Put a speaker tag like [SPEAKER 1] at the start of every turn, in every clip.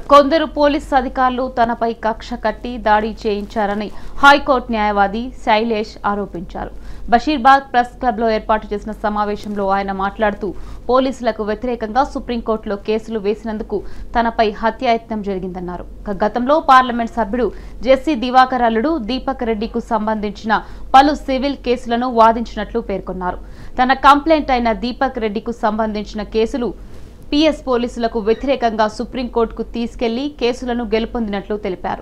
[SPEAKER 1] కొందరు పోలీస్ అధికారులు తనపై కక్ష కట్టి దాడి చేయించారని హైకోర్టు న్యాయవాది శైలేష్ ఆరోపించారు బషీర్బాగ్ ప్రెస్ క్లబ్లో ఏర్పాటు చేసిన సమావేశంలో ఆయన మాట్లాడుతూ పోలీసులకు వ్యతిరేకంగా సుప్రీంకోర్టులో కేసులు వేసినందుకు తనపై హత్యాయత్నం జరిగిందన్నారు ఇక గతంలో పార్లమెంట్ సభ్యుడు జెస్సీ దివాకర్ అల్లుడు దీపక్ రెడ్డికు సంబంధించిన పలు సివిల్ కేసులను వాదించినట్లు పేర్కొన్నారు తన కంప్లైంట్ అయిన దీపక్ రెడ్డికు సంబంధించిన కేసులు పిఎస్ పోలీసులకు వ్యతిరేకంగా సుప్రీంకోర్టుకు తీసుకెళ్లి కేసులను గెలుపొందినట్లు తెలిపారు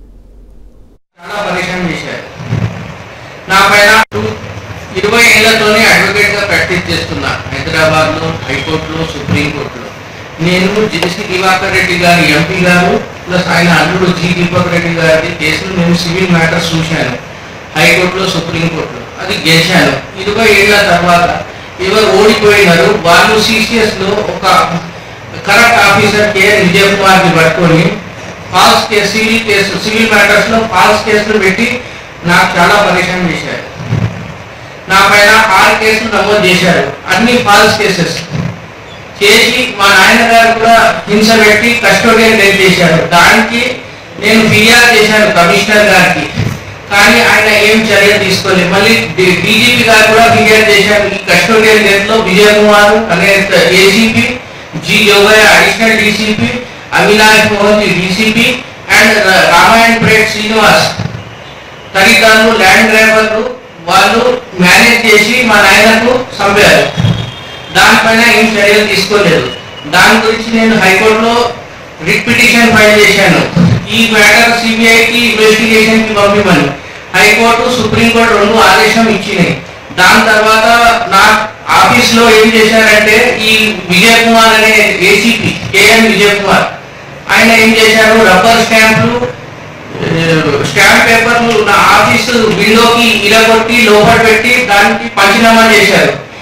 [SPEAKER 2] చాలా పరిశ్రమ చేశారు నా పైన ఇరవై ఏళ్లతోనే అడ్వకేట్ గా ప్రాక్టీస్ చేస్తున్నా హైదరాబాద్ లో హైకోర్టులో సుప్రీంకోర్టులో నేను జెసి దివాకర్ రెడ్డి గారి ఎంపీ గారు ప్లస్ ఆయన అల్లుడు జి దీపక్ రెడ్డి గారి కేసులు నేను సివిల్ మ్యాటర్స్ చూశాను హైకోర్టులో సుప్రీంకోర్టులో అది గెలిచాను ఇరవై ఏళ్ల తర్వాత ఎవరు ఓడిపోయినారు వాళ్ళు సిసిఎస్ లో ఒక correct officer K N Vijay Kumar ని పట్టుకొని false case civil case civil matters లో ఫాల్స్ కేసులు పెట్టి నాకు చాలా పరిశ్రమ చేశారు నా పైన ఆరు కేసులు నమోదు చేశారు అన్ని ఫాల్స్ కేసెస్ చేసి మా నాయనగారు కూడా హింస పెట్టి కస్టోడియన్ డెత్ చేశారు దానికి నేను ఫిర్యాదు చేశాను కమిషనర్ గారికి కానీ ఆయన ఏం చర్య తీసుకోలేదు మళ్ళీ డీజీపీ గారు కూడా ఫిర్యాదు చేశారు ఈ కస్టోడియన్ డెత్ లో విజయ్ కుమార్ అనే ACP G Yogaiah additional DCP Avinash Mohan DCP and Ramayan ప్రేట్ శ్రీనివాస్ తల్లిదండ్రులు ల్యాండ్ డ్రైవర్లు వాళ్ళు మేనేజ్ చేసి మా నాయనకు చంపారు దానిపైన ఏం చర్యలు తీసుకోలేదు దాని గురించి నేను హైకోర్టులో రిట్ పిటిషన్ ఫైల్ చేశాను ఈ మ్యాటర్ సిబిఐకి ఇన్వెస్టిగేషన్ కి పంపిమని హైకోర్టు సుప్రీంకోర్టు రెండు ఆదేశం ఇచ్చినాయి దాని తర్వాత నా ఆఫీస్ లో ఏం చేశారంటే ఈ విజయ్ కుమార్ అనే ఏసీపీ కేఎన్ విజయ్ కుమార్ ఆయన ఏం చేశారు రబ్బర్ స్టాంపులు స్టాంప్ పేపర్లు నా ఆఫీస్ విండోకి ఇరగొట్టి లోపల పెట్టి దానికి పంచనామా చేశారు